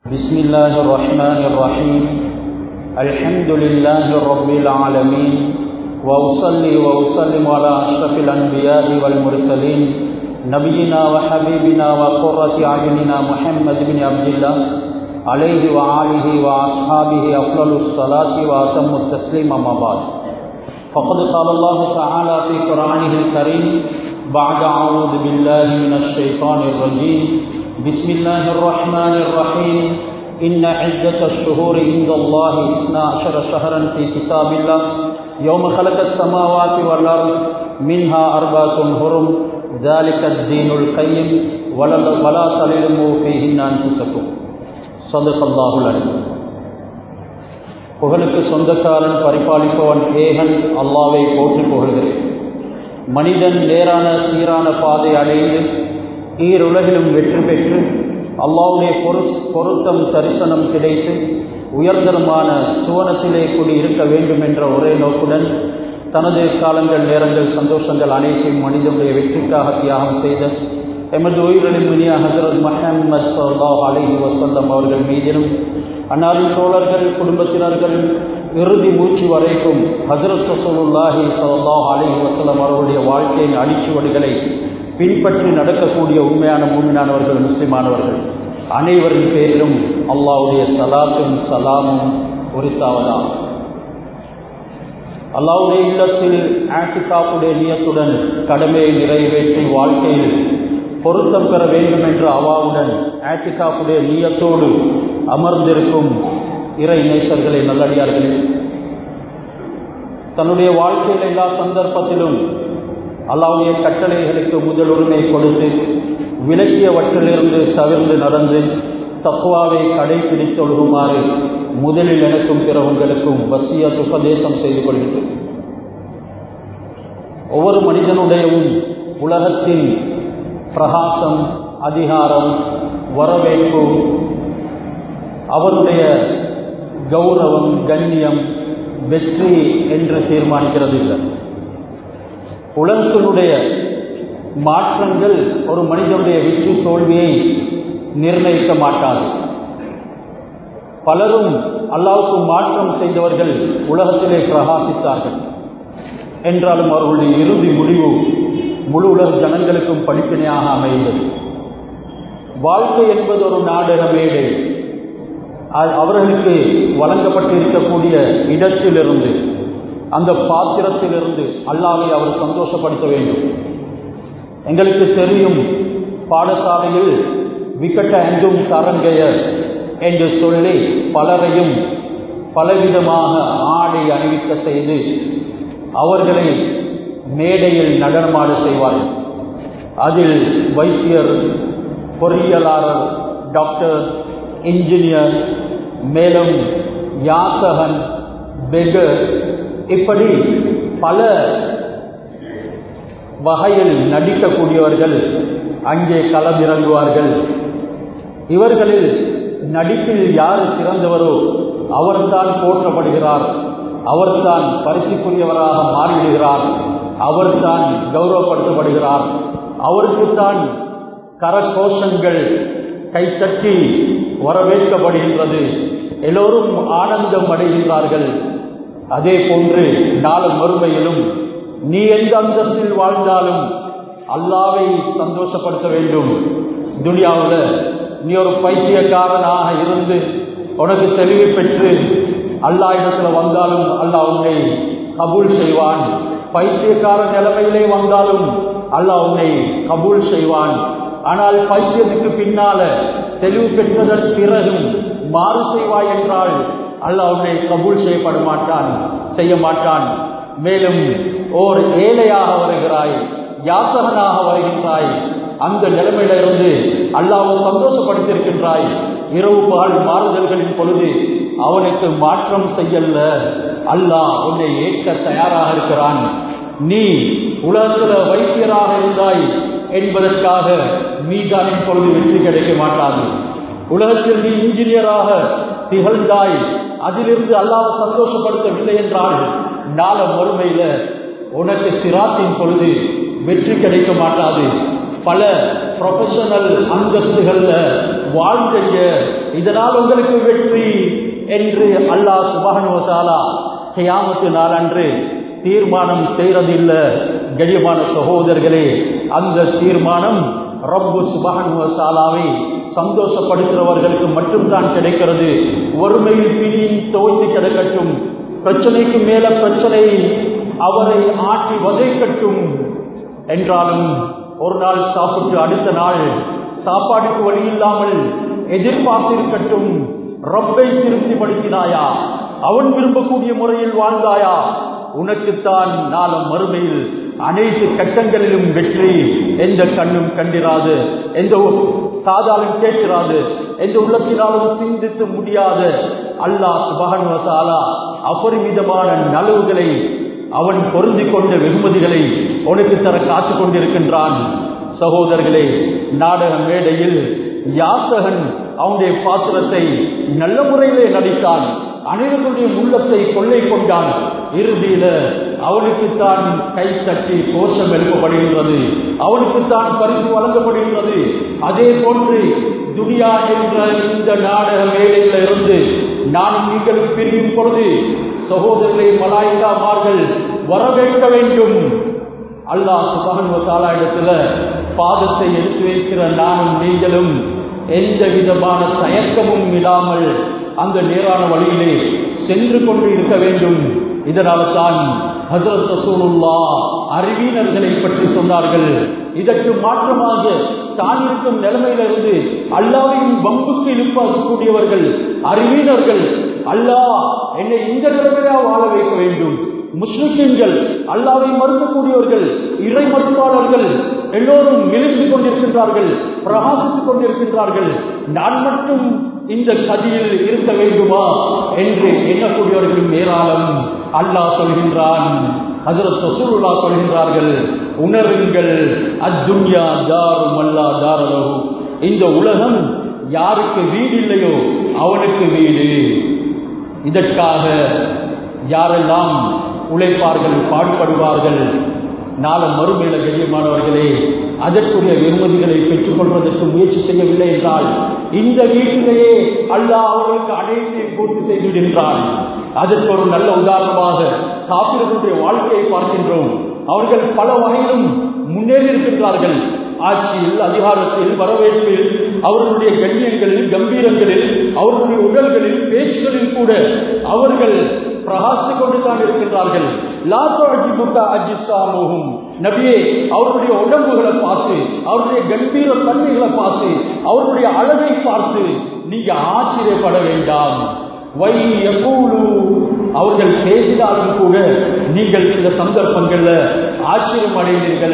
بسم الله الرحمن الرحيم الحمد لله رب العالمين وأصلي وأسلم على أشرف الأنبياء والمرسلين نبينا وحبيبنا وقرة أعيننا محمد بن عبد الله عليه وآله وأصحابه أفضل الصلاة وأتم التسليم أما بعد فقد قال الله تعالى في قرآنه الكريم بعد أعوذ بالله من الشيطان الرجيم بسم الله الرحمن الرحيم إن عدة الشهور عند الله اثنا عشر شهرا في كتاب الله يوم خلق السماوات والأرض منها أربعة هرم ذلك الدين القيم ولا ولا تظلموا فيهن أنفسكم صدق الله العليم புகழுக்கு சொந்தக்காரன் பரிபாலிப்பவன் ஏகன் அல்லாவை போற்றி புகழ்கிறேன் மனிதன் நேரான சீரான பாதை அடைந்து ஈருலகிலும் வெற்றி பெற்று அல்லாவுடைய பொரு பொருத்தம் தரிசனம் கிடைத்து உயர்தரமான சுவனத்திலே கூடி இருக்க வேண்டும் என்ற ஒரே நோக்குடன் தனது காலங்கள் நேரங்கள் சந்தோஷங்கள் அனைத்தையும் மனிதனுடைய வெற்றிக்காக தியாகம் செய்த எமது உயிரிழமினிய ஹசரத் மஹம்மத் சல்லாஹ் அலிஹி வசல்லம் அவர்கள் மீதிலும் அன்னாரின் தோழர்கள் குடும்பத்தினர்கள் இறுதி மூச்சு வரைக்கும் ஹசரத் ரசூலுல்லாஹி சல்லாஹ் அலிஹி வசல்லம் அவர்களுடைய வாழ்க்கையின் அடிச்சுவடுகளை பின்பற்றி நடக்கக்கூடிய உண்மையான மூமினானவர்கள் முஸ்லிமானவர்கள் அனைவரின் பேரிலும் அல்லாவுடைய சலாத்தும் சலாமும் உரித்தாவதா அல்லாவுடைய இல்லத்தில் ஆட்டிகாப்புடைய நியத்துடன் கடமையை நிறைவேற்றி வாழ்க்கையில் பொருத்தம் பெற வேண்டும் என்ற அவாவுடன் ஆட்டிகாப்புடைய நியத்தோடு அமர்ந்திருக்கும் இறை நேசர்களை நல்லடியார்களே தன்னுடைய வாழ்க்கையில் எல்லா சந்தர்ப்பத்திலும் அல்லாவுடைய கட்டளைகளுக்கு முதல் உரிமை கொடுத்து விலக்கியவற்றிலிருந்து தவிர்ந்து நடந்து தக்குவாவை கடைபிடித்தொழுகுமாறு முதலில் எனக்கும் பிற உங்களுக்கும் வசிய உபதேசம் செய்து கொள்கிறேன் ஒவ்வொரு மனிதனுடையவும் உலகத்தின் பிரகாசம் அதிகாரம் வரவேற்பு அவருடைய கௌரவம் கண்ணியம் வெற்றி என்று தீர்மானிக்கிறது இல்லை உலகத்தினுடைய மாற்றங்கள் ஒரு மனிதனுடைய வெற்றி தோல்வியை நிர்ணயிக்க மாட்டாது பலரும் அல்லாவுக்கு மாற்றம் செய்தவர்கள் உலகத்திலே பிரகாசித்தார்கள் என்றாலும் அவர்களுடைய இறுதி முடிவு முழு உலக ஜனங்களுக்கும் படிப்பினையாக அமைந்தது வாழ்க்கை என்பது ஒரு நாடக மேடை அவர்களுக்கு வழங்கப்பட்டிருக்கக்கூடிய இடத்திலிருந்து அந்த பாத்திரத்திலிருந்து அல்லாவை அவர் சந்தோஷப்படுத்த வேண்டும் எங்களுக்கு தெரியும் பாடசாலையில் விக்கட்ட அஞ்சும் தரங்கைய என்று சொல்லி பலரையும் பலவிதமாக ஆடை அணிவிக்க செய்து அவர்களை மேடையில் நடனமாட செய்வார்கள் அதில் வைத்தியர் பொறியியலாளர் டாக்டர் இன்ஜினியர் மேலும் யாசகன் பெகர் இப்படி பல வகையில் நடிக்கக்கூடியவர்கள் அங்கே களமிறங்குவார்கள் இவர்களில் நடிப்பில் யார் சிறந்தவரோ அவர்தான் போற்றப்படுகிறார் அவர்தான் பரிசுக்குரியவராக மாறிவிடுகிறார் அவர்தான் கௌரவப்படுத்தப்படுகிறார் அவருக்குத்தான் கரகோஷங்கள் கைத்தட்டி வரவேற்கப்படுகின்றது எல்லோரும் ஆனந்தம் அடைகின்றார்கள் அதே போன்று நாளும் மறுமையிலும் நீ எந்த அந்தஸ்தில் வாழ்ந்தாலும் அல்லாவை சந்தோஷப்படுத்த வேண்டும் துனியாவில் நீ ஒரு பைத்தியக்காரனாக இருந்து உனக்கு தெளிவு பெற்று அல்லா இடத்துல வந்தாலும் அல்லா உன்னை கபூல் செய்வான் பைத்தியக்கார நிலைமையிலே வந்தாலும் அல்லா உன்னை கபூல் செய்வான் ஆனால் பைத்தியத்துக்கு பின்னால தெளிவு பெற்றதன் பிறகும் மாறு செய்வாய் என்றால் அல்லாஹ் உன்னை கபூல் செய்யப்பட மாட்டான் செய்ய மாட்டான் மேலும் ஓர் ஏழையாக வருகிறாய் யாசகனாக வருகின்றாய் அந்த நிலைமையிலிருந்து அல்லாவை சந்தோஷப்படுத்தியிருக்கின்றாய் இரவு பால் மாறுதல்களின் பொழுது அவனுக்கு மாற்றம் செய்யல அல்லாஹ் உன்னை ஏற்க தயாராக இருக்கிறான் நீ உலகத்தில் வைத்தியராக இருந்தாய் என்பதற்காக மீதானின் பொழுது வெற்றி கிடைக்க மாட்டாது உலகத்தில் நீ இன்ஜினியராக திகழ்ந்தாய் அதிலிருந்து அல்லாஹ் சந்தோஷப்படுத்தவில்லை என்றால் நாள மறுமையில உனக்கு சிராத்தின் பொழுது வெற்றி கிடைக்க மாட்டாது பல ப்ரொஃபஷனல் அந்தஸ்துகள்ல வாழ்க்கைய இதனால் உங்களுக்கு வெற்றி என்று அல்லாஹ் சுபானுவத்தாலா கியாமத்து நாளன்று தீர்மானம் செய்யறதில்ல கடியமான சகோதரர்களே அந்த தீர்மானம் ரப்பு சுபானுவத்தாலாவை சந்தோஷப்படுத்துறவர்களுக்கு மட்டும்தான் கிடைக்கிறது ஒருமையில் பிணியின் துவைத்து கிடக்கட்டும் பிரச்சனைக்கு மேல பிரச்சனை அவரை ஆட்டி வதைக்கட்டும் என்றாலும் ஒரு நாள் சாப்பிட்டு அடுத்த நாள் சாப்பாடுக்கு வழி இல்லாமல் எதிர்பார்த்திருக்கட்டும் ரப்பை திருப்திப்படுத்தினாயா அவன் விரும்பக்கூடிய முறையில் வாழ்ந்தாயா உனக்குத்தான் நாளம் மறுமையில் அனைத்து கட்டங்களிலும் வெற்றி எந்த கண்ணும் கண்டிராது எந்த காதாலும் கேட்கிறாது எந்த உள்ளத்தினாலும் சிந்தித்து முடியாத அல்லாஹ் சுபகன்வசாலா அபரிமிதமான நலவுகளை அவன் பொருந்தி கொண்ட வெகுமதிகளை உனக்கு தர காத்து கொண்டிருக்கின்றான் சகோதரர்களே நாடக மேடையில் யாசகன் அவனுடைய பாத்திரத்தை நல்ல முறையிலே நடித்தான் அனைவருடைய உள்ளத்தை கொள்ளை கொண்டான் இறுதியில அவனுக்குத்தான் கை தட்டி கோஷம் எழுப்பப்படுகின்றது அவனுக்குத்தான் பரிசு வழங்கப்படுகின்றது அதே போன்று துனியா என்ற இந்த நாடக மேடையில இருந்து நான் நீங்கள் பிரியும் பொழுது சகோதரர்களை மலாய்க்காமார்கள் வரவேற்க வேண்டும் அல்லாஹ் சுபகன் இடத்துல பாதத்தை எடுத்து வைக்கிற நானும் நீங்களும் எந்த விதமான தயக்கமும் இல்லாமல் அந்த நேரான வழியிலே சென்று கொண்டு இருக்க வேண்டும் இதனால தான் ஹசரத் ரசூலுல்லா அறிவியனர்களை பற்றி சொன்னார்கள் இதற்கு மாற்றமாக தான் இருக்கும் நிலைமையிலிருந்து அல்லாவையும் வம்புக்கு இழுப்பாக்கக்கூடியவர்கள் அறிவியனர்கள் அல்லாஹ் என்னை இந்த நிலைமையா வாழ வைக்க வேண்டும் முஸ்லிம்கள் அல்லாவை மறுக்கக்கூடியவர்கள் இறை மறுப்பாளர்கள் எல்லோரும் விழுந்து கொண்டிருக்கின்றார்கள் பிரகாசித்துக் கொண்டிருக்கின்றார்கள் நான் மட்டும் இந்த கதியில் இருக்க வேண்டுமா என்று எண்ணக்கூடியவர்களும் ஏராளம் அல்லாஹ் சொல்கின்றான் ஹசரத் ரசூலுல்லா சொல்கின்றார்கள் உணருங்கள் அத்துன்யா தாரும் அல்லா தாரலகு இந்த உலகம் யாருக்கு வீடு இல்லையோ அவனுக்கு வீடு இதற்காக யாரெல்லாம் உழைப்பார்கள் பாடுபடுவார்கள் நாள மறுமையில கண்ணியமானவர்களே அதற்குரிய வெகுமதிகளை பெற்றுக் கொள்வதற்கு முயற்சி செய்யவில்லை என்றால் இந்த வீட்டிலேயே அல்லாஹ் அவர்களுக்கு அனைத்தையும் பூர்த்தி செய்துவிடுகின்றான் அதற்கு ஒரு நல்ல உதாரணமாக காப்பிரர்களுடைய வாழ்க்கையை பார்க்கின்றோம் அவர்கள் பல வகையிலும் முன்னேறி இருக்கின்றார்கள் ஆட்சியில் அதிகாரத்தில் வரவேற்பில் அவர்களுடைய கண்ணியங்களில் கம்பீரங்களில் அவர்களுடைய உடல்களில் பேச்சுகளில் கூட அவர்கள் பிரகாசித்துக் கொண்டுதான் இருக்கின்றார்கள் நபியே அவருடைய உடம்புகளை பார்த்து அவருடைய கம்பீர தன்மைகளை பார்த்து அவருடைய அழகை பார்த்து நீங்க ஆச்சரியப்பட வேண்டாம் வை எப்பூடு அவர்கள் பேசினாலும் கூட நீங்கள் சில சந்தர்ப்பங்கள்ல ஆச்சரியம் அடைவீர்கள்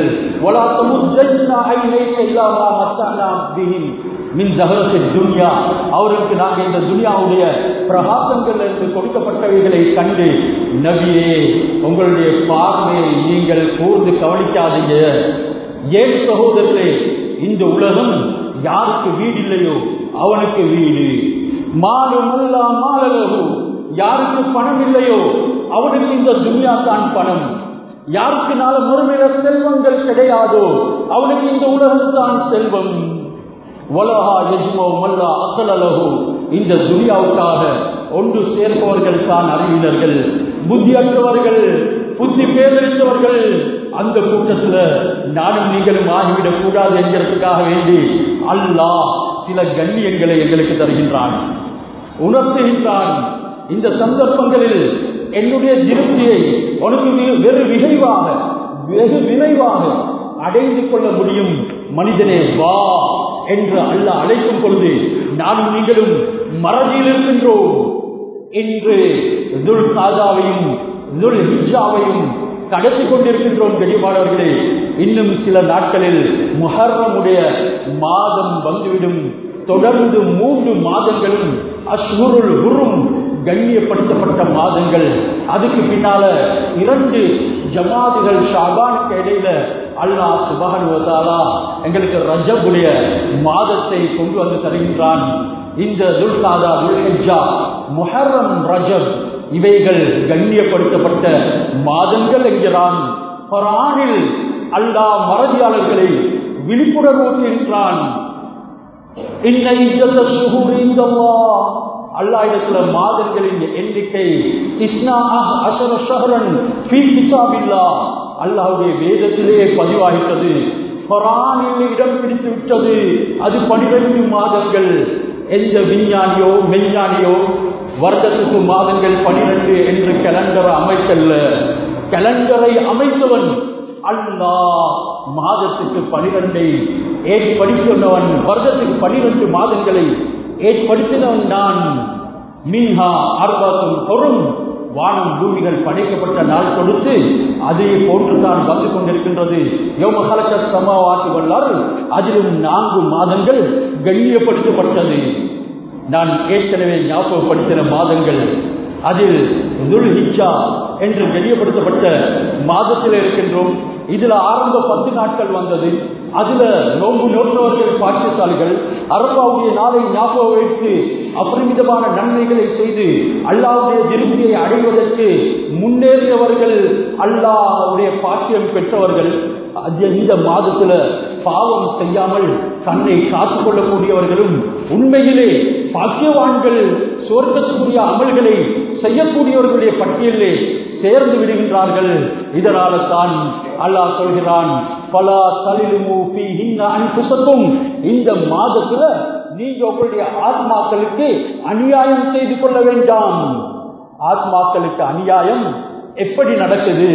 மின் ஜகரத்தின் துன்யா அவருக்கு நாங்கள் இந்த துனியாவுடைய பிரகாசங்கள் இருந்து கொடுக்கப்பட்டவைகளை கண்டு நபியே உங்களுடைய பார்வையை நீங்கள் கூர்ந்து கவனிக்காதீங்க ஏன் சகோதரர்களே இந்த உலகம் யாருக்கு வீடு இல்லையோ அவனுக்கு வீடு மாடு முல்லா மாலகு யாருக்கு பணம் இல்லையோ அவனுக்கு இந்த துன்யா தான் பணம் யாருக்கு நாள முழுமையில செல்வங்கள் கிடையாதோ அவனுக்கு இந்த உலகம் தான் செல்வம் வலஹா எஜ்மோ மல்லா அசலலகு இந்த துனியாவுக்காக ஒன்று சேர்ப்பவர்கள் தான் அறிவினர்கள் புத்தியற்றவர்கள் புத்தி பேரளித்தவர்கள் அந்த கூட்டத்தில் நானும் நீங்களும் ஆகிவிடக் கூடாது என்கிறதுக்காக வேண்டி அல்லாஹ் சில கண்ணியங்களை எங்களுக்கு தருகின்றான் உணர்த்துகின்றான் இந்த சந்தர்ப்பங்களில் என்னுடைய திருப்தியை உனக்கு வெறு விரைவாக வெகு விரைவாக அடைந்து கொள்ள முடியும் மனிதனே வா என்று அல்ல அழைக்கும் பொழுது நானும் நீங்களும் மறதியில் இருக்கின்றோம் என்று துல் காதாவையும் துல் ஹிஜாவையும் கடத்தி கொண்டிருக்கின்றோம் கடிமானவர்களே இன்னும் சில நாட்களில் முஹர்ரமுடைய மாதம் வந்துவிடும் தொடர்ந்து மூன்று மாதங்களும் அஸ்ஹுருல் ஹுரும் கண்ணியப்படுத்தப்பட்ட மாதங்கள் அதுக்கு பின்னால இரண்டு ஜமாதுகள் ஷாபானுக்கு இடையில அல்லாஹ் சுபகனுவதாலா எங்களுக்கு ரஜபுடைய மாதத்தை கொண்டு வந்து தருகின்றான் இந்த துல்காதா துல்ஹஜா முஹர்ரம் ரஜப் இவைகள் கண்ணியப்படுத்தப்பட்ட மாதங்கள் என்கிறான் குரானில் அல்லாஹ் மறதியாளர்களை விழிப்புணர்வு ஊட்டுகின்றான் இன்ன இஜ்ஜத ஷுஹூரி இந்தல்லாஹ் அல்லாஹ் இடத்துல மாதங்களின் எண்ணிக்கை இஸ்னா அஷர ஷஹரன் ஃபீ கிதாபில்லாஹ் அல்லாஹ்வுடைய வேதத்திலே பதிவாகிட்டது குரானில் இடம் பிடித்து விட்டது அது பனிரெண்டு மாதங்கள் எந்த விஞ்ஞானியோ மெய்ஞானியோ வருடத்துக்கு மாதங்கள் பனிரெண்டு என்று கலண்டர் அமைக்கல்ல கலண்டரை அமைத்தவன் அல்லாஹ் மாதத்துக்கு பனிரெண்டை ஏற்படுத்தினவன் வருடத்துக்கு பனிரெண்டு மாதங்களை ஏற்படுத்தினவன் நான் மீஹா அர்பாத்தும் பொருள் வானம் பூமிகள் படைக்கப்பட்ட நாள் கொடுத்து அதே போன்றுதான் வந்து கொண்டிருக்கின்றது யோமகலக்க சமாவாசி வல்லார் அதிலும் நான்கு மாதங்கள் கண்ணியப்படுத்தப்பட்டது நான் ஏற்கனவே ஞாபகப்படுத்தின மாதங்கள் அதில் துல்ஹிஜா என்று கண்ணியப்படுத்தப்பட்ட மாதத்தில் இருக்கின்றோம் இதுல ஆரம்ப பத்து நாட்கள் வந்தது அதுல நோம்பு நோற்றவர்கள் பாக்கியசாலிகள் அரபாவுடைய நாளை ஞாபகம் வைத்து அபரிமிதமான நன்மைகளை செய்து அல்லாவுடைய திருப்தியை அடைவதற்கு முன்னேறியவர்கள் அல்லாவுடைய பாக்கியம் பெற்றவர்கள் அது இந்த மாதத்துல பாவம் செய்யாமல் தன்னை காத்துக் கொள்ளக்கூடியவர்களும் உண்மையிலே பாக்கியவான்கள் சொர்க்கத்துக்குரிய அமல்களை செய்யக்கூடியவர்களுடைய பட்டியலிலே சேர்ந்து விடுகின்றார்கள் இதனால தான் அல்லாஹ் சொல்கிறான் பல தலிலுமு அன்புசத்தும் இந்த மாதத்துல நீங்க உங்களுடைய ஆத்மாக்களுக்கு அநியாயம் செய்து கொள்ள வேண்டாம் ஆத்மாக்களுக்கு அநியாயம் எப்படி நடக்குது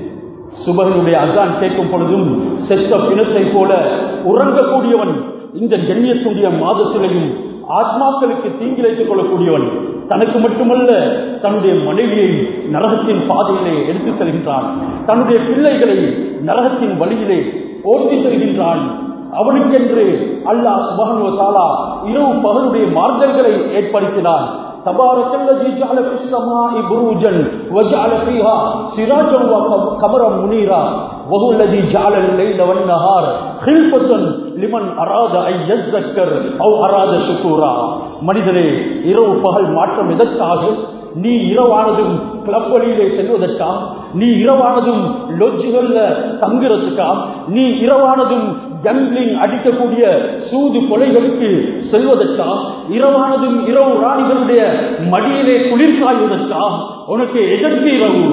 சுபகனுடைய அசான் கேட்கும் பொழுதும் செத்த பிணத்தை போல உறங்கக்கூடியவன் இந்த கண்ணியத்துடைய மாதத்திலையும் ஆத்மாக்களுக்கு தீங்கிழைத்துக் கொள்ளக்கூடியவன் தனக்கு மட்டுமல்ல தன்னுடைய மனைவியை நரகத்தின் பாதையிலே எடுத்து செல்கின்றான் தன்னுடைய பிள்ளைகளை நரகத்தின் வழியிலே ஓட்டி செல்கின்றான் அவனுக்கென்று அல்லாஹ் சுபகனுவ தாலா இரவு பகலுடைய மார்க்கங்களை ஏற்படுத்தினான் تبارك الذي جعل في السماء بروجا وجعل فيها سراجا وقمرا منيرا وهو الذي جعل الليل والنهار خلفة لمن أراد أن يذكر أو أراد شكورا மனிதரே இரவு பகல் மாற்றம் எதற்காக நீ இரவானதும் கிளப் வழியிலே செல்வதற்கா நீ இரவானதும் லொஜ்ஜுகள்ல தங்குறதுக்கா நீ இரவானதும் ஜம்பிளிங் அடிக்கக்கூடிய சூது கொலைகளுக்கு செல்வதற்கா இரவானதும் இரவு ராணிகளுடைய மடியிலே குளிர் காய்வதற்கா உனக்கு எதற்கு இரவு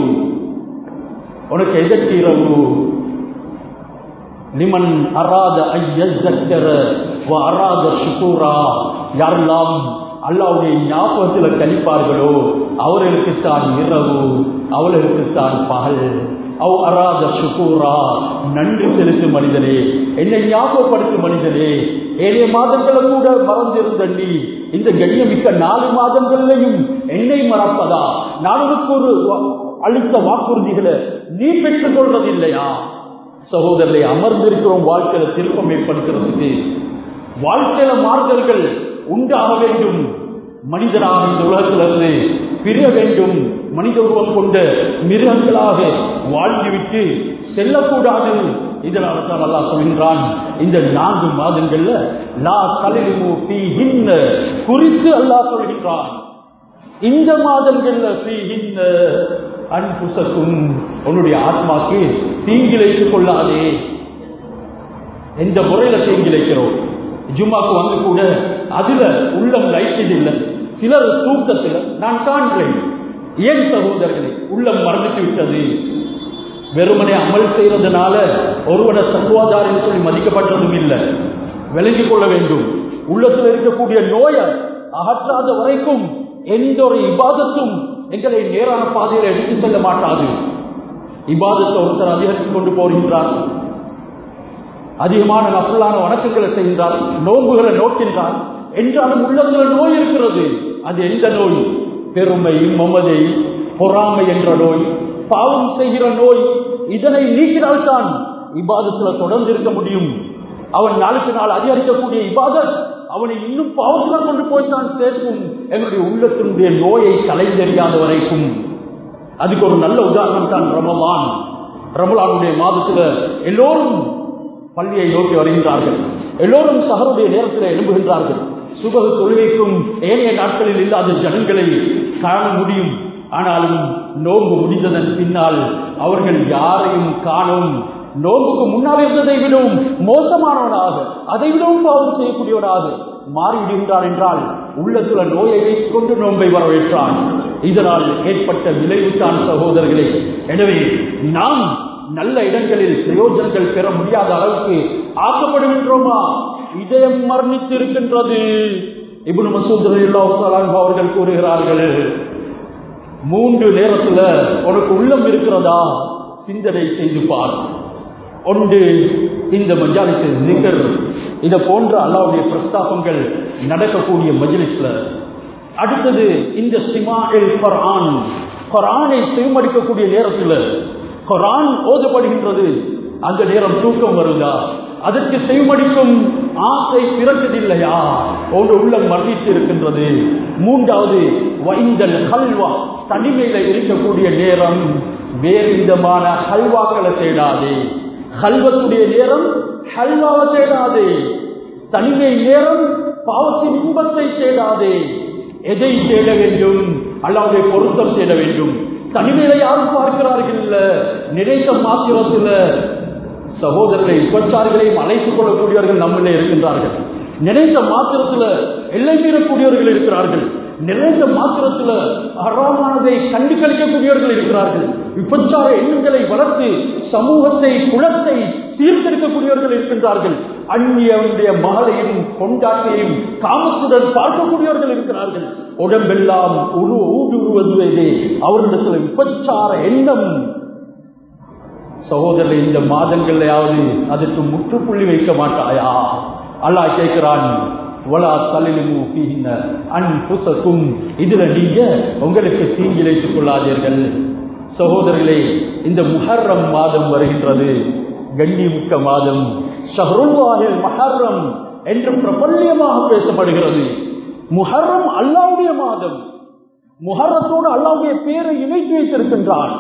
உனக்கு எதற்கு இரவு லிமன் அராத ஐயக்கர அராத சுகூரா யாரெல்லாம் அல்லாவுடைய ஞாபகத்தில் கழிப்பார்களோ அவர்களுக்குத்தான் இரவு அவர்களுக்குத்தான் பகல் அவ் அராத சுகூரா நன்றி செலுத்தும் மனிதனே என்னை ஞாபகப்படுத்தும் மனிதனே ஏழே மாதங்களை கூட மறந்திருந்த நீ இந்த கண்ணியமிக்க நாலு மாதங்களிலையும் என்னை மறப்பதா நான் உனக்கு ஒரு அளித்த வாக்குறுதிகளை நீ பெற்றுக் கொள்வதில்லையா சகோதரரை அமர்ந்திருக்கிறோம் வாழ்க்கையில திருப்பம் ஏற்படுத்துறதுக்கு வாழ்க்கையில மாறுதல்கள் உண்டாக வேண்டும் மனிதனாக இந்த உலகத்திலிருந்து பிரிய வேண்டும் மனித உருவம் கொண்ட மிருகங்களாக வாழ்ந்துவிட்டு செல்லக்கூடாது இதனால தான் அல்லா சொல்கின்றான் இந்த நான்கு மாதங்கள்ல லா தலைமு குறித்து அல்லாஹ் சொல்கின்றான் இந்த மாதங்கள்ல பீஹின்ன அன்புசக்கும் உன்னுடைய ஆத்மாக்கு தீங்கிழைத்துக் கொள்ளாதே எந்த முறையில தீங்கிழைக்கிறோம் ஜும்மாக்கு வந்து கூட அதுல உள்ளம் லைட்டது இல்லை சிலர் தூக்கத்தில் நான் காண்கிறேன் ஏன் சகோதரர்களே உள்ளம் மறந்துட்டு விட்டது வெறுமனே அமல் செய்வதனால ஒருவனை தத்துவாதாரின்னு சொல்லி மதிக்கப்பட்டதும் இல்லை விளங்கிக் கொள்ள வேண்டும் உள்ளத்தில் இருக்கக்கூடிய நோயை அகற்றாத வரைக்கும் எந்த ஒரு இபாதத்தும் எங்களை நேரான பாதையில் எடுத்து செல்ல மாட்டாது இபாதத்தை ஒருத்தர் அதிகரித்துக் கொண்டு போகின்றார் அதிகமான நப்பலான வணக்கங்களை செய்கின்றார் நோன்புகளை நோக்கின்றார் என்றாலும் உள்ளத்தில் நோய் இருக்கிறது அது எந்த நோய் பெருமை மமதை பொறாமை என்ற நோய் பாவம் செய்கிற நோய் இதனை நீக்கினால்தான் இபாதத்துல தொடர்ந்து இருக்க முடியும் அவன் நாளுக்கு நாள் அதிகரிக்கக்கூடிய இபாதத் அவனை இன்னும் பாவத்துல கொண்டு போய் தான் சேர்க்கும் எங்களுடைய உள்ளத்தினுடைய நோயை கலைந்தெறியாத வரைக்கும் அதுக்கு ஒரு நல்ல உதாரணம் தான் ரமலான் ரமலானுடைய மாதத்துல எல்லோரும் பள்ளியை நோக்கி வருகின்றார்கள் எல்லோரும் சகருடைய நேரத்தில் எழும்புகின்றார்கள் சுபக தொழுகைக்கும் ஏனைய நாட்களில் இல்லாத ஜனங்களை காண முடியும் ஆனாலும் நோன்பு முடிந்ததன் பின்னால் அவர்கள் யாரையும் காணும் நோன்புக்கு முன்னால் இருந்ததை விடவும் மோசமானவனாக அதை விடவும் பாவம் செய்யக்கூடியவனாக மாறிவிடுகின்றான் என்றால் உள்ளத்துல நோயை வைத்துக் கொண்டு நோன்பை வரவேற்றான் இதனால் ஏற்பட்ட விளைவுதான் சகோதரர்களே எனவே நாம் நல்ல இடங்களில் பிரயோஜனங்கள் பெற முடியாத அளவுக்கு ஆக்கப்படுகின்றோமா இதயம் மரணித்து இருக்கின்றது இப்னு மசூத் ரலியல்லாஹு தஆலா அன்ஹு அவர்கள் கூறுகிறார்கள் மூன்று நேரத்துல உனக்கு உள்ளம் இருக்கிறதா சிந்தனை செய்து பார் ஒன்று இந்த மஜாலிசில் நிகர் இதை போன்ற அல்லாவுடைய பிரஸ்தாபங்கள் நடக்கக்கூடிய மஜ்லிஸ்ல அடுத்தது இந்த சிமாயில் குர்ஆன் குர்ஆனை செவிமடிக்கக்கூடிய நேரத்தில் குர்ஆன் ஓதப்படுகின்றது அந்த நேரம் தூக்கம் வருதா அதற்கு செவிமடிக்கும் ஆசை பிறக்கதில்லையா ஒரு உள்ளம் மரணித்து இருக்கின்றது மூன்றாவது வைந்தல் ஹல்வா தனிமையில இருக்கக்கூடிய நேரம் வேறு விதமான ஹல்வாக்களை தேடாதே ஹல்வத்துடைய நேரம் ஹல்வாவை தேடாதே தனிமை நேரம் பாவத்தின் இன்பத்தை தேடாதே எதை தேட வேண்டும் அல்லாவுடைய பொருத்தம் தேட வேண்டும் தனிமையில யாரும் பார்க்கிறார்கள் இல்ல நினைத்த மாத்திரத்துல சகோதரர்களை உபச்சாரிகளையும் அழைத்துக் கொள்ளக்கூடியவர்கள் நம்மளே இருக்கின்றார்கள் நினைத்த மாத்திரத்துல எல்லை மீறக்கூடியவர்கள் இருக்கிறார்கள் நிறைந்த மாத்திரத்துல அறாமானதை கண்டு கழிக்கக்கூடியவர்கள் இருக்கிறார்கள் விபச்சார எண்ணங்களை வளர்த்து சமூகத்தை குலத்தை சீர்திருக்கக்கூடியவர்கள் இருக்கின்றார்கள் அந்நியனுடைய மகளையும் கொண்டாட்டையும் காமத்துடன் பார்க்கக்கூடியவர்கள் இருக்கிறார்கள் உடம்பெல்லாம் உரு ஊடுருவது அவர்களிடத்தில் விபச்சார எண்ணம் சகோதரர் இந்த மாதங்கள்லயாவது அதற்கு முற்றுப்புள்ளி வைக்க மாட்டாயா அல்லாஹ் கேட்கிறான் வலா தலிலுமு ஃபீஹின்ன அன்புசக்கும் இதுல நீங்க உங்களுக்கு தீங்கிழைத்துக் கொள்ளாதீர்கள் சகோதரர்களே இந்த முஹர்ரம் மாதம் வருகின்றது கண்ணிமிக்க மாதம் ஷஹருல்லாஹில் மஹர்ரம் என்று பிரபல்யமாக பேசப்படுகிறது முஹர்ரம் அல்லாவுடைய மாதம் முஹர்ரத்தோடு அல்லாவுடைய பேரை இணைத்து வைத்திருக்கின்றான்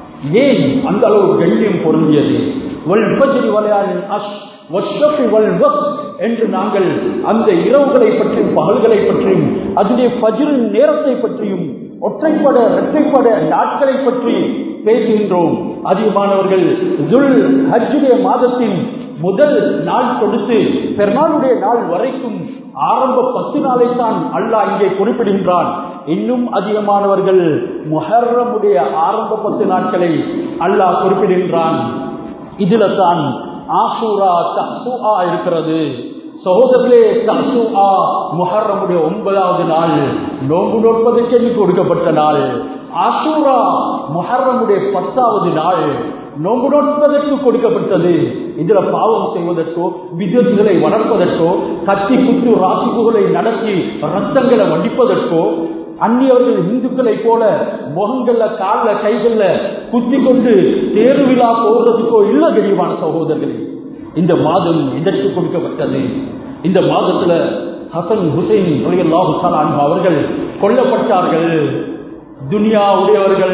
ஏன் அந்த அளவு கண்ணியம் பொருந்தியது வல் ஃபஜ்ரி வலையானின் அஷ் வஷ்ஷஃபி வல் வஸ் என்று நாங்கள் அந்த இரவுகளை பற்றியும் பகல்களை பற்றியும் அதனுடைய ஃபஜ்ரின் நேரத்தை பற்றியும் ஒற்றைப்பட இரட்டைப்பட நாட்களை பற்றி பேசுகின்றோம் அதிகமானவர்கள் துல் ஹஜ்ஜுடைய மாதத்தின் முதல் நாள் கொடுத்து பெருநாளுடைய நாள் வரைக்கும் ஆரம்ப பத்து நாளை தான் அல்லாஹ் இங்கே குறிப்பிடுகின்றான் இன்னும் அதிகமானவர்கள் முஹர்ரமுடைய ஆரம்ப பத்து நாட்களை அல்லாஹ் குறிப்பிடுகின்றான் இதுல தான் ஆசூரா தசுஆ இருக்கிறது சகோதரர்களே தசுஆ முஹர்ரமுடைய ஒன்பதாவது நாள் நோன்பு நோட்பதற்கு என்று கொடுக்கப்பட்ட நாள் ஆசூரா முஹர்ரமுடைய பத்தாவது நாள் நோன்பு நோட்பதற்கு கொடுக்கப்பட்டது இதுல பாவம் செய்வதற்கோ விதத்துகளை வளர்ப்பதற்கோ கத்தி குத்து ராசிப்புகளை நடத்தி ரத்தங்களை வடிப்பதற்கோ அந்நியவர்கள் இந்துக்களை போல முகங்கள்ல கால்ல கைகள்ல குத்தி கொண்டு தேர்வு விழா போடுறதுக்கோ இல்ல தெளிவான சகோதரர்களே இந்த மாதம் எதற்கு கொடுக்கப்பட்டது இந்த மாதத்துல ஹசன் ஹுசைன் ரலியல்லாஹு தஆலா அன்ஹு அவர்கள் கொல்லப்பட்டார்கள் துனியா உடையவர்கள்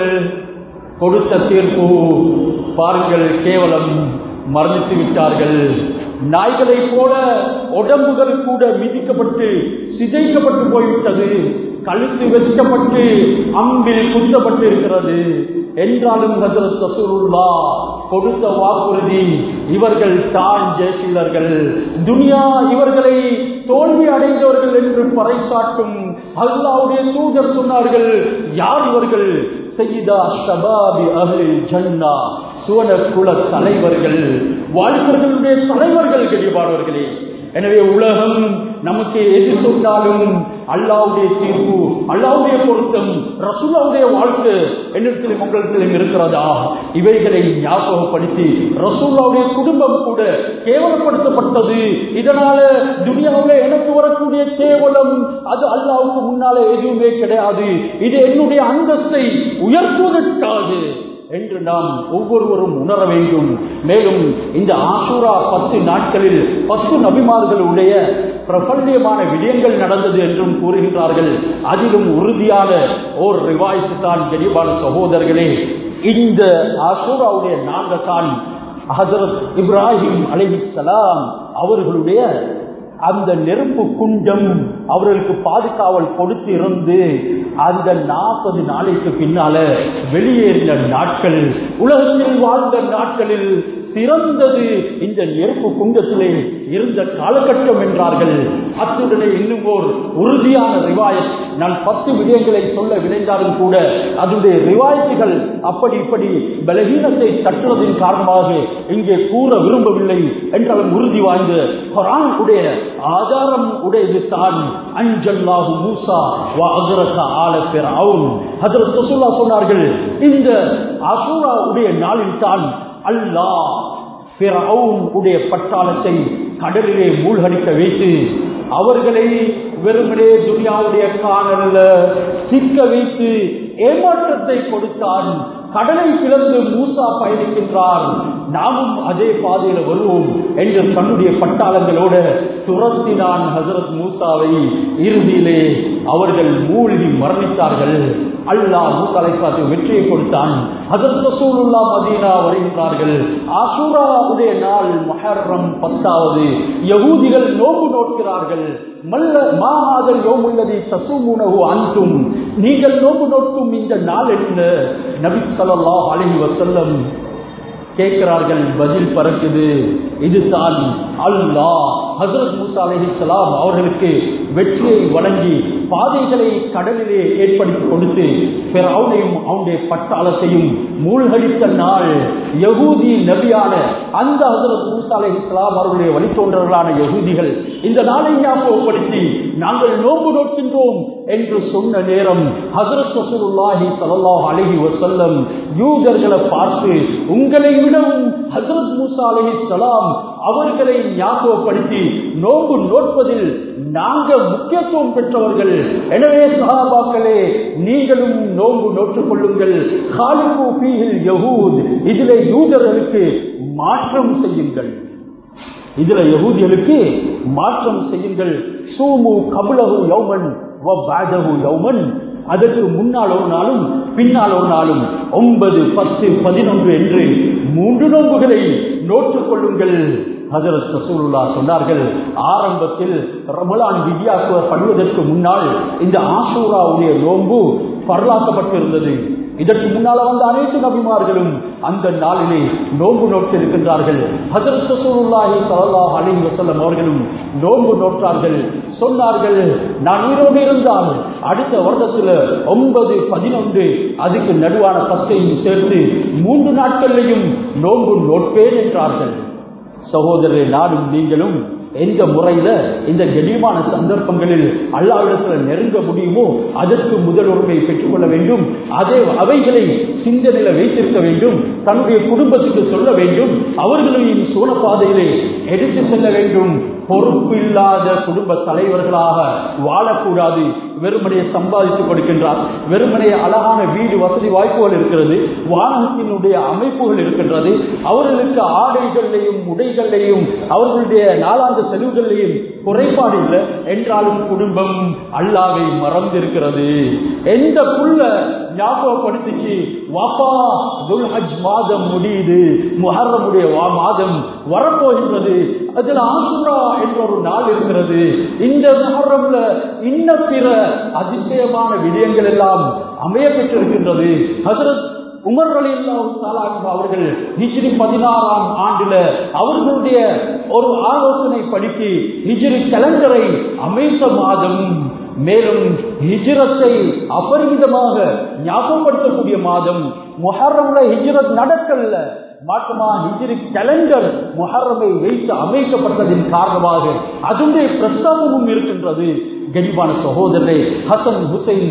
கொடுத்த தீர்ப்பு பாருங்கள் கேவலம் மரணித்து விட்டார்கள் நாய்களைப் போல உடம்புகள் கூட மிதிக்கப்பட்டு சிதைக்கப்பட்டு போய்விட்டது கழுத்து வெட்டப்பட்டு அம்பில் குத்தப்பட்டு இருக்கிறது என்றாலும் ஹசரத் ரசூலுல்லா கொடுத்த வாக்குறுதி இவர்கள் தான் ஜெயசீலர்கள் துனியா இவர்களை தோல்வி அடைந்தவர்கள் என்று பறைசாட்டும் அல்லாவுடைய தூதர் சொன்னார்கள் யார் இவர்கள் செய்தா ஷபாபி அஹ்லில் ஜன்னா சுவன குல தலைவர்கள் வாழ்வர்களுடைய தலைவர்கள் கெடிவானவர்களே எனவே உலகம் நமக்கு எது சொன்னாலும் அல்லாவுடைய தீர்ப்பு அல்லாவுடைய பொருத்தம் ரசூலாவுடைய வாழ்க்கை என்னிடத்திலும் உங்களிடத்திலும் இருக்கிறதா இவைகளை ஞாபகப்படுத்தி ரசூலாவுடைய குடும்பம் கூட கேவலப்படுத்தப்பட்டது இதனால துனியாவில் எனக்கு வரக்கூடிய கேவலம் அது அல்லாவுக்கு முன்னாலே எதுவுமே கிடையாது இது என்னுடைய அந்தஸ்தை உயர்த்துவதற்காக என்று நாம் ஒவ்வொருவரும் உணர வேண்டும் மேலும் இந்த ஆசூரா பத்து நாட்களில் பத்து நபிமார்களுடைய பிரபல்யமான விடயங்கள் நடந்தது என்றும் கூறுகின்றார்கள் அதிலும் உறுதியான ஓர் ரிவாய்ஸ் தான் கரிபான சகோதரர்களே இந்த ஆசூராவுடைய நாங்கள் தான் ஹசரத் இப்ராஹிம் அலிஹிஸ்லாம் அவர்களுடைய அந்த நெருப்பு குண்டம் அவர்களுக்கு பாதுகாவல் கொடுத்து இருந்து அந்த நாற்பது நாளைக்கு பின்னால வெளியேறின நாட்கள் உலகத்தில் வாழ்ந்த நாட்களில் திறந்தது இந்த நெருப்பு குண்டத்திலே இருந்த காலகட்டம் என்றார்கள் அத்துடனே இன்னும் ஓர் உறுதியான ரிவாயத் நான் பத்து விடயங்களை சொல்ல விளைந்தாலும் கூட அதனுடைய ரிவாயத்துகள் அப்படி இப்படி பலகீனத்தை தட்டுவதன் காரணமாக இங்கே கூற விரும்பவில்லை என்றவன் உறுதி வாய்ந்த குரான் உடைய ஆதாரம் உடையது தான் அஞ்சல்லாஹு மூசா வா அகரக ஆல பெறாவும் அதில் ரசூல்லா சொன்னார்கள் இந்த அசூரா உடைய நாளில் தான் அல்லாஹ் பிறவுன் உடைய பட்டாளத்தை கடலிலே மூழ்கடிக்க வைத்து அவர்களை வெறுமனே துனியாவுடைய காணல்ல சிக்க வைத்து ஏமாற்றத்தை கொடுத்தான் கடலை பிளந்து மூசா பயணிக்கின்றார் நாமும் அதே பாதையில வருவோம் என்று தன்னுடைய பட்டாளங்களோட துரத்தினான் ஹசரத் மூசாவை இறுதியிலே அவர்கள் மூழ்கி மரணித்தார்கள் அல்லாஹ் மூசா அலைசாத்து வெற்றியை கொடுத்தான் ஹசரத் ரசூலுல்லா மதீனா வருகின்றார்கள் ஆசூராவுடைய நாள் மஹர்ரம் பத்தாவது யகூதிகள் நோம்பு நோக்கிறார்கள் மல்ல மாஹாதல் யோமுள்ளதி தசுமுனகு அன்றும் நீங்கள் நோம்பு நோக்கும் இந்த நாள் என்ன நபி ஸல்லல்லாஹு அலைஹி வஸல்லம் கேட்கிறார்கள் பதில் பறக்குது இதுதான் அல்லாஹ் ஹசரத் மூசா அலைஹிஸ்ஸலாம் அவர்களுக்கு வெற்றியை வழங்கி பாதைகளை கடலிலே ஏற்படுத்தி கொடுத்து அவனையும் அவனுடைய பட்டாளத்தையும் மூழ்கடித்த நாள் யகூதி நபியான அந்த ஹசரத் மூசா அலைஹிஸ்ஸலாம் அவர்களுடைய வழித்தோன்றர்களான யகூதிகள் இந்த நாளை ஞாபகப்படுத்தி நாங்கள் நோம்பு நோக்கின்றோம் என்று சொன்ன நேரம் ஹசரத் ரசூலுல்லாஹி ஸல்லல்லாஹு அலைஹி வஸல்லம் யூதர்களை பார்த்து உங்களை விடவும் ஹசரத் மூசா அலைஹிஸ்ஸலாம் அவர்களை ஞாபகப்படுத்தி நோன்பு நோட்பதில் நாங்க முக்கியத்துவம் பெற்றவர்கள் எனவே சகாபாக்களே நீங்களும் நோன்பு நோற்றுக் கொள்ளுங்கள் காலிபு ஃபீஹில் யஹூத் இதிலே யூதர்களுக்கு மாற்றம் செய்யுங்கள் இதுல யகூதிகளுக்கு மாற்றம் செய்யுங்கள் சூமு கபுலகு யௌமன் வபாதகு யௌமன் அதற்கு முன்னால் ஒரு நாளும் பின்னால் ஒரு நாளும் ஒன்பது பத்து பதினொன்று என்று மூன்று நோன்புகளை நோற்றுக் கொள்ளுங்கள் ஹசரத் ரசூலுல்லா சொன்னார்கள் ஆரம்பத்தில் ரமலான் விதியாக்கப்படுவதற்கு முன்னால் இந்த ஆசூராவுடைய நோன்பு பரலாக்கப்பட்டிருந்தது இதற்கு முன்னால வந்த அனைத்து நபிமார்களும் அந்த நாளிலே நோன்பு நோட்டு இருக்கின்றார்கள் ஹசரத் ரசூலுல்லாஹி ஸல்லல்லாஹு அலைஹி வஸல்லம் அவர்களும் நோன்பு நோற்றார்கள் சொன்னார்கள் நான் உயிரோடு இருந்தால் அடுத்த வருடத்துல ஒன்பது பதினொன்று அதுக்கு நடுவான பத்தையும் சேர்த்து மூன்று நாட்கள்லையும் நோன்பு நோட்பேன் என்றார்கள் சகோதரரை நானும் நீங்களும் எந்த முறையில இந்த கண்ணியமான சந்தர்ப்பங்களில் அல்லாவிடத்துல நெருங்க முடியுமோ அதற்கு முதல் உரிமை பெற்றுக்கொள்ள வேண்டும் அதே அவைகளை சிந்தனையில வைத்திருக்க வேண்டும் தன்னுடைய குடும்பத்துக்கு சொல்ல வேண்டும் அவர்களையும் சோழ பாதையிலே எடுத்து செல்ல வேண்டும் பொறுப்பு இல்லாத குடும்ப தலைவர்களாக வாழக்கூடாது வெறுமனையை சம்பாதித்துக் கொடுக்கின்றார் வெறுமனைய அழகான வீடு வசதி வாய்ப்புகள் இருக்கிறது வாகனத்தினுடைய அமைப்புகள் இருக்கின்றது அவர்களுக்கு ஆடைகளையும் உடைகளையும் அவர்களுடைய நாளாந்த செலவுகளையும் குறைபாடு இல்லை என்றாலும் குடும்பம் அல்லாவை மறந்திருக்கிறது எந்த புள்ள ஞாபகப்படுத்திச்சு வாப்பா துல்ஹஜ் மாதம் முடியுது முஹர்ரமுடைய வா மாதம் வரப்போகின்றது அதில் ஆசுரா என்ற ஒரு நாள் இருக்கிறது இந்த முஹர்ரம்ல இன்ன பிற அதிசயமான விடயங்கள் எல்லாம் அமைய பெற்றிருக்கின்றது ஹசரத் உமர் அலி அவர்கள் ஹிஜ்ரி பதினாறாம் ஆண்டுல அவர்களுடைய ஒரு ஆலோசனை படித்து ஹிஜ்ரி கலண்டரை அமைத்த மாதம் மேலும் ஹிஜ்ரத்தை அபரிமிதமாக ஞாபகப்படுத்தக்கூடிய மாதம் முஹர்ரம்ல ஹிஜ்ரத் நடக்கல மாற்றமா ஹிஜ்ரி கலண்டர் முஹர்ரமை வைத்து அமைக்கப்பட்டதின் காரணமாக அதனுடைய பிரஸ்தாபமும் இருக்கின்றது கனிவான சகோதரரை ஹசன் ஹுசைன்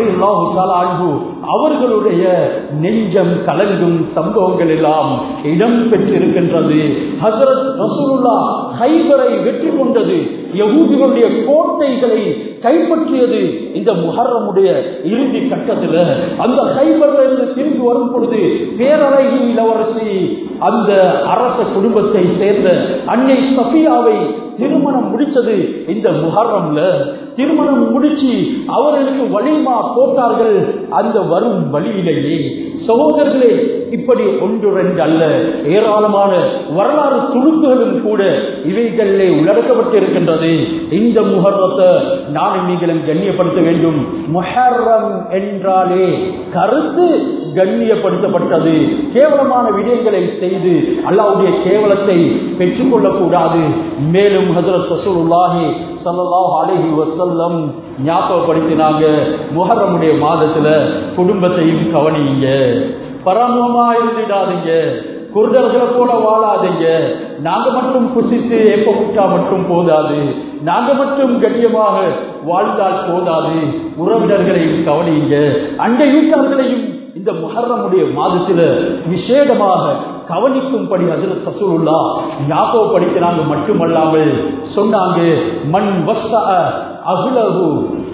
அன்பு அவர்களுடைய நெஞ்சம் கலங்கும் சம்பவங்கள் எல்லாம் இடம் பெற்றிருக்கின்றது ஹசரத் ரசூலுல்லா ஹைபரை வெற்றி கொண்டது யகூதிகளுடைய கோட்டைகளை கைப்பற்றியது இந்த முஹர்ரமுடைய இறுதி கட்டத்தில் அந்த ஹைபர்ல இருந்து திரும்பி வரும் பொழுது பேரழகி இளவரசி அந்த அரச குடும்பத்தை சேர்ந்த அன்னை சஃபியாவை திருமணம் முடிச்சது இந்த முஹர்ரம்ல திருமணம் முடிச்சு அவர்களுக்கு வலிமா போட்டார்கள் அந்த வரும் வழியிலேயே சகோதரர்களே இப்படி ஒன்று ரெண்டு அல்ல ஏராளமான வரலாறு துணுக்குகளும் கூட இவைகளிலே உள்ளடக்கப்பட்டிருக்கின்றது இந்த முகர்வத்தை நானும் நீங்களும் கண்ணியப்படுத்த வேண்டும் முஹர்ரம் என்றாலே கருத்து கண்ணியப்படுத்தப்பட்டது கேவலமான விடயங்களை செய்து அல்லாவுடைய கேவலத்தை பெற்றுக்கொள்ளக் கூடாது மேலும் ஹசரத் ரசூலுல்லாஹி ஸல்லல்லாஹு அலைஹி வஸல்லம் ஞாபகப்படுத்தினாங்க முஹர்ரமுடைய மாதத்துல குடும்பத்தையும் கவனியுங்க பரமமா இருந்திடாதீங்க குருடர்களை போல வாழாதீங்க நாங்க மட்டும் புசித்து எப்ப விட்டா மட்டும் போதாது நாங்க மட்டும் கண்ணியமாக வாழ்ந்தால் போதாது உறவினர்களையும் கவனியுங்க அண்டை வீட்டார்களையும் இந்த முஹர்ரமுடைய மாதத்துல விசேடமாக கவனிக்கும்படி அதில் சசூலுல்லா ஞாபகப்படுத்தினாங்க மட்டுமல்லாமல் சொன்னாங்க மண் வஸ்த அகுலகு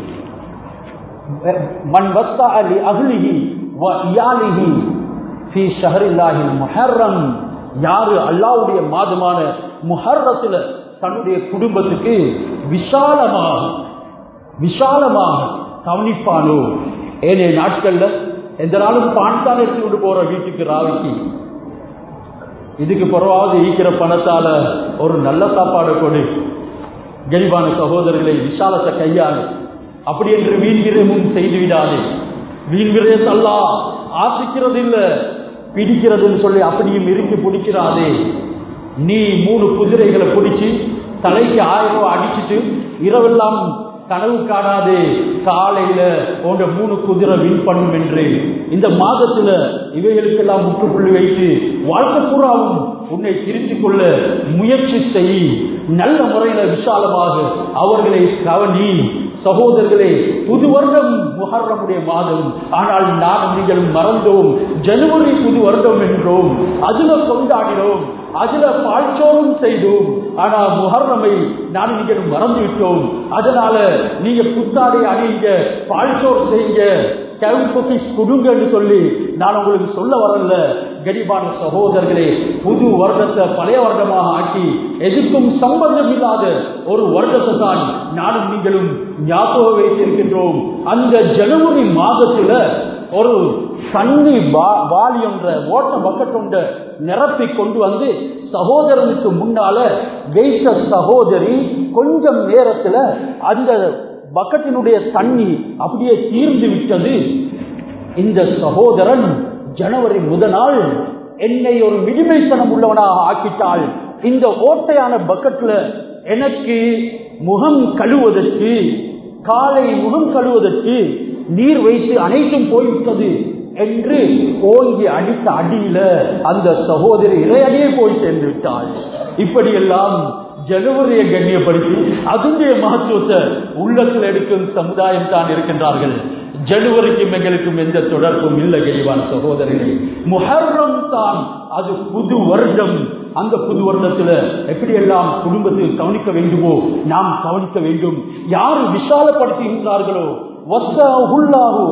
மண் வஸ்த அலி அகுலிஹி வ இயாலிஹி ஃபி ஷஹரில்லாஹில் முஹர்ரம் யாரு அல்லாவுடைய மாதமான முஹர்ரத்துல தன்னுடைய குடும்பத்துக்கு விசாலமாக விசாலமாக கவனிப்பானோ ஏனைய நாட்கள்ல எந்த நாளும் பான் தான் எடுத்து விட்டு போற வீட்டுக்கு ராவிக்கு இதுக்கு பிறவாவது ஈக்கிற பணத்தால ஒரு நல்ல சாப்பாடு கொடு கரிபான சகோதரர்களை விசாலத்தை கையாளு அப்படி என்று வீண் விரயமும் செய்து விடாதே வீண் விரயத்தல்லா ஆசிக்கிறது இல்ல பிடிக்கிறதுன்னு சொல்லி அப்படியும் இறுக்கி பிடிக்கிறாதே நீ மூணு குதிரைகளை பிடிச்சி தலைக்கு ஆயிரம் ரூபாய் அடிச்சிட்டு இரவெல்லாம் கனவு காணாதே காலையில உங்க மூணு குதிரை வின் பண்ணும் என்று இந்த மாதத்துல இவைகளுக்கெல்லாம் முற்றுப்புள்ளி வைத்து வாழ்க்கை பூராவும் உன்னை திருத்திக் கொள்ள முயற்சி செய் நல்ல முறையில விசாலமாக அவர்களை கவனி சகோதரர்களே புது வருடம் முஹர்ரமுடைய மாதம் ஆனால் நானும் நீங்களும் மறந்தோம் ஜனவரி புது வருடம் என்றோம் அதுல கொண்டாடினோம் அதுல பாழ்ச்சோறும் செய்தோம் ஆனா முஹர்ரமை நான் நீங்களும் மறந்து விட்டோம் அதனால நீங்க புத்தாடை அணியுங்க பாழ்ச்சோறு செய்யுங்க கொடுங்கன்னு சொல்லி நான் உங்களுக்கு சொல்ல வரல கரிபான சகோதரர்களே புது வருடத்தை பழைய வருடமாக ஆக்கி எதுக்கும் சம்பந்தம் இல்லாத ஒரு வருடத்தை தான் நானும் நீங்களும் ஞாபகம் வைத்திருக்கின்றோம் அந்த ஜனவரி மாதத்துல ஒரு தண்ணி வாலி என்ற ஓட்ட பக்கெட் ஒன்ற நிரப்பி கொண்டு வந்து சகோதரனுக்கு முன்னால வைத்த சகோதரி கொஞ்சம் நேரத்துல அந்த பக்கெட்டினுடைய தண்ணி அப்படியே தீர்ந்து விட்டது இந்த சகோதரன் ஜனவரி முதல் நாள் என்னை ஒரு மிடிமைத்தனம் உள்ளவனாக ஆக்கிட்டாள் இந்த ஓட்டையான பக்கெட்ல எனக்கு முகம் கழுவதற்கு காலை முகம் கழுவதற்கு நீர் வைத்து அனைத்தும் போய்விட்டது என்று ஓங்கி அடித்த அடியில அந்த சகோதரி இறையடியே போய் சேர்ந்து விட்டாள் இப்படியெல்லாம் ஜனவரியை கண்ணியப்படுத்தி அதனுடைய மகத்துவத்தை உள்ளத்தில் எடுக்கும் சமுதாயம் தான் இருக்கின்றார்கள் ஜனவரிக்கும் எங்களுக்கும் எந்த தொடர்பும் இல்லை கெளிவான சகோதரர்களே முஹர்ரம் தான் அது புது வருடம் அந்த புது வருடத்துல எப்படி எல்லாம் குடும்பத்தில் கவனிக்க வேண்டுமோ நாம் கவனிக்க வேண்டும் யார் விசாலப்படுத்துகின்றார்களோ வசாஹுல்லாஹு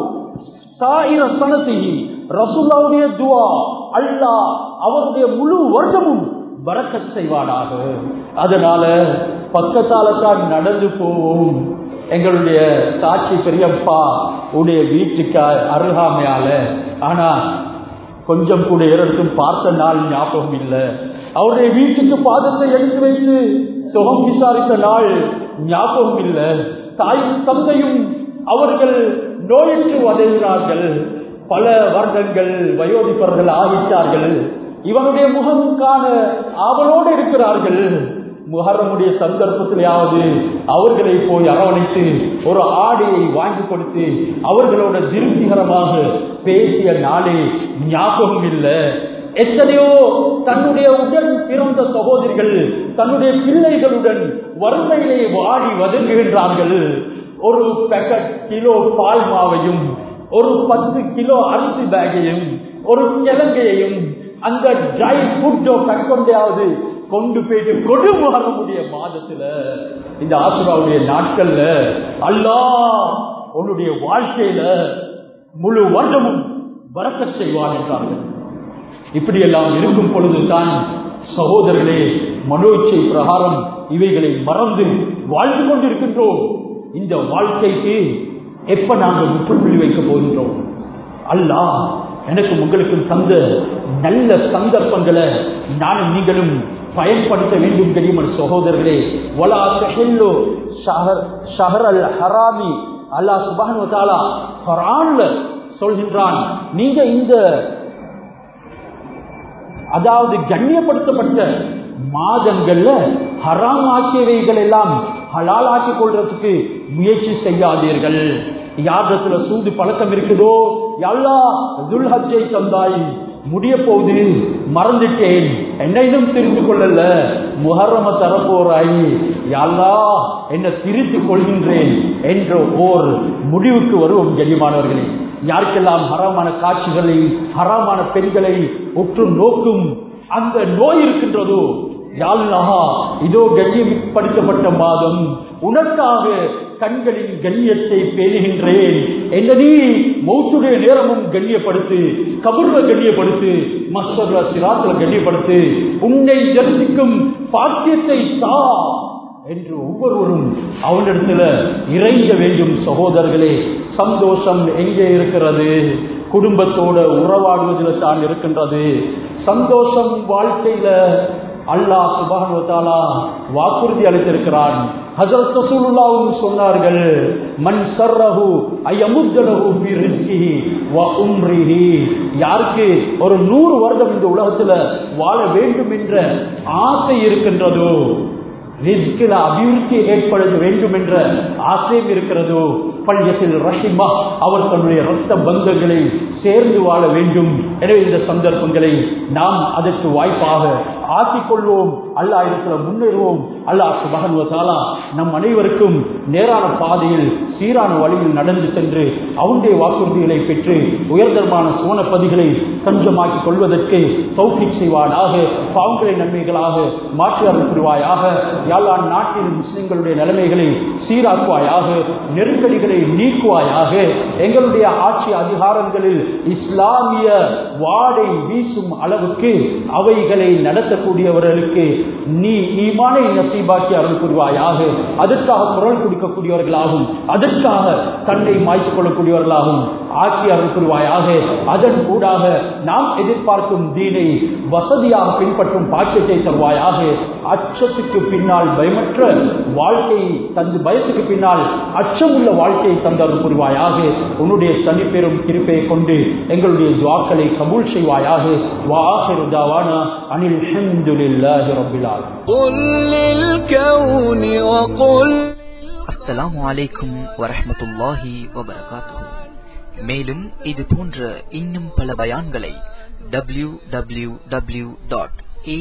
சாயிர சனத்தையும் ரசூல்லாவுடைய துவா அல்லாஹ் அவருடைய முழு வருடமும் வரக்க செய்வானாக அதனால பக்கத்தால தான் நடந்து போவோம் எங்களுடைய சாட்சி பெரியப்பா உடைய வீட்டுக்கு அருகாமையால ஆனா கொஞ்சம் கூட இடத்தும் பார்த்த நாள் ஞாபகம் இல்லை அவருடைய வீட்டுக்கு பாதத்தை எடுத்து வைத்து சுகம் விசாரித்த நாள் ஞாபகம் இல்லை தாயும் தந்தையும் அவர்கள் நோயிற்று வதைகிறார்கள் பல வருடங்கள் வயோதிப்பர்கள் ஆவித்தார்கள் இவனுடைய முகம் காண ஆவலோடு இருக்கிறார்கள் முகரமுடைய சந்தர்ப்பத்திலேயாவது அவர்களை போய் அரவணைத்து ஒரு ஆடையை வாங்கி கொடுத்து அவர்களோட திருப்திகரமாக பேசிய நாளே ஞாபகம் இல்லை எத்தனையோ தன்னுடைய உடன் பிறந்த சகோதரிகள் தன்னுடைய பிள்ளைகளுடன் வறுமையிலே வாடி வதங்குகின்றார்கள் ஒரு பேக்கெட் கிலோ பால் மாவையும் ஒரு பத்து கிலோ அரிசி பேக்கையும் ஒரு கிழங்கையையும் அந்த ட்ரை ஃபுட்டோ கற்கொண்டையாவது கொண்டு போயிட்டு கொடு வரக்கூடிய மாதத்துல இந்த ஆசுராவுடைய நாட்கள்ல அல்லா உன்னுடைய வாழ்க்கையில முழு வருடமும் வரக்க செய்வான் என்றார்கள் இப்படியெல்லாம் இருக்கும் பொழுதுதான் சகோதரர்களே மனோச்சை பிரகாரம் இவைகளை மறந்து வாழ்ந்து கொண்டிருக்கின்றோம் இந்த வாழ்க்கைக்கு எப்ப நாங்கள் முற்றுப்புள்ளி வைக்க போகின்றோம் அல்லாஹ் எனக்கும் உங்களுக்கும் தந்த நல்ல சந்தர்ப்பங்களை நானும் நீங்களும் பயன்படுத்த வேண்டும் தெரியும் சகோதரர்களே வலா தஹில்லு ஷஹர் ஷஹர் அல் ஹராமி அல்லாஹ் சுப்ஹானஹு வ தஆலா குர்ஆன்ல சொல்கின்றான் நீங்க இந்த அதாவது கண்ணியப்படுத்தப்பட்ட மாதங்கள்ல ஹராம் ஆக்கியவைகள் எல்லாம் ஹலால் ஆக்கிக் கொள்றதுக்கு முயற்சி செய்யாதீர்கள் யாதத்துல சூது பழக்கம் இருக்குதோ எல்லா துல்ஹஜ்ஜை தந்தாய் முடிய போகுது மறந்துட்டேன் என்னையும் தெரிந்து கொள்ளல முஹர்ரம தரப்போறாய் யாழ்லா என்ன திருத்திக் கொள்கின்றேன் என்ற ஓர் முடிவுக்கு வருவோம் கண்ணியமானவர்களே யாருக்கெல்லாம் ஹராமான காட்சிகளை ஹராமான பெண்களை உற்று நோக்கும் அந்த நோய் இருக்கின்றதோ யாழ்லா இதோ கண்ணியப்படுத்தப்பட்ட மாதம் உனக்காக கண்களின் கண்ணியத்தை பேணுகின்றேன் என்ன நீ மௌத்துடைய நேரமும் கண்ணியப்படுத்து கபூர்ல கண்ணியப்படுத்து மஸ்தர்ல சிராத்துல கண்ணியப்படுத்து உன்னை தரிசிக்கும் பாக்கியத்தை தா என்று ஒவ்வொருவரும் அவனிடத்துல இறைங்க வேண்டும் சகோதரர்களே சந்தோஷம் எங்கே இருக்கிறது குடும்பத்தோட உறவாடுவதில் தான் இருக்கின்றது சந்தோஷம் வாழ்க்கையில அல்லாஹ் சுபானுவத்தாலா வாக்குறுதி அளித்திருக்கிறான் ஹசரத் ரசூலுல்லாவும் சொன்னார்கள் மன் சர்ரஹு ஐயமுத்தலஹு ஃபி ரிஸ்கிஹி வ உம்ரிஹி யாருக்கு ஒரு நூறு வருடம் இந்த உலகத்துல வாழ வேண்டும் என்ற ஆசை இருக்கின்றதோ ரிஸ்கில் அபிவிருத்தி ஏற்பட வேண்டும் என்ற ஆசையும் இருக்கிறதோ பள்ளியத்தில் ரஹிமா அவர் தன்னுடைய ரத்த பந்தங்களை சேர்ந்து வாழ வேண்டும் எனவே இந்த சந்தர்ப்பங்களை நாம் அதற்கு வாய்ப்பாக ஆக்கிக் கொள்வோம் அல்லா இடத்துல முன்னேறுவோம் அல்லாஹ் சுபகன்வதாலா நம் அனைவருக்கும் நேரான பாதையில் சீரான வழியில் நடந்து சென்று அவனுடைய வாக்குறுதிகளை பெற்று உயர்தரமான சுவனப்பதிகளை தஞ்சமாக்கிக் கொள்வதற்கு தௌஃபிக் செய்வானாக பாவங்களை நன்மைகளாக மாற்றி அருள் புரிவாயாக யாழ்லான் நாட்டில் முஸ்லிம்களுடைய நிலைமைகளை சீராக்குவாயாக நெருக்கடிகளை நீக்குவாயாக எங்களுடைய ஆட்சி அதிகாரங்களில் இஸ்லாமிய வாடை வீசும் அளவுக்கு அவைகளை நடத்தக்கூடியவர்களுக்கு நீ ஈமானை நசீபாக்கி அருள் புரிவாயாக அதற்காக குரல் கொடுக்கக்கூடியவர்களாகும் அதற்காக தன்னை மாய்த்துக் கொள்ளக்கூடியவர்களாகும் ஆட்சி அருள் புரிவாயாக அதன் கூடாக நாம் எதிர்பார்க்கும் தீனை வசதியாக பின்பற்றும் பாக்கியத்தை தருவாயாக அச்சத்துக்கு பின்னால் பயமற்ற வாழ்க்கை தந்து பயத்துக்கு பின்னால் அச்சமுள்ள வாழ்க்கையை தந்தருள் புரிவாயாக உன்னுடைய தனிப்பெரும் கிருப்பையை கொண்டு எங்களுடைய துவாக்களை கபூல் செய்வாயாக வாஹிரு தாவானா அனில் ஹம்துலில்லாஹி ரப்பில் ஆலமீன் قل للكون وقل அஸ்ஸலாமு அலைக்கும் வரஹ்மத்துல்லாஹி வபரகாத்துஹு மேலும் இது போன்ற இன்னும் பல பயான்களை W W W dot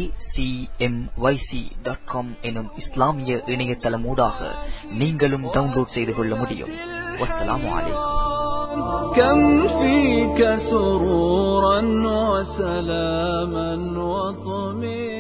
dot com எனும் இஸ்லாமிய இணையதளமூடாக நீங்களும் டவுன்லோட் செய்து கொள்ள முடியும் வஸ்ஸலாமு அலைக்கும் كم فيك سرورا وسلاما وطمئنا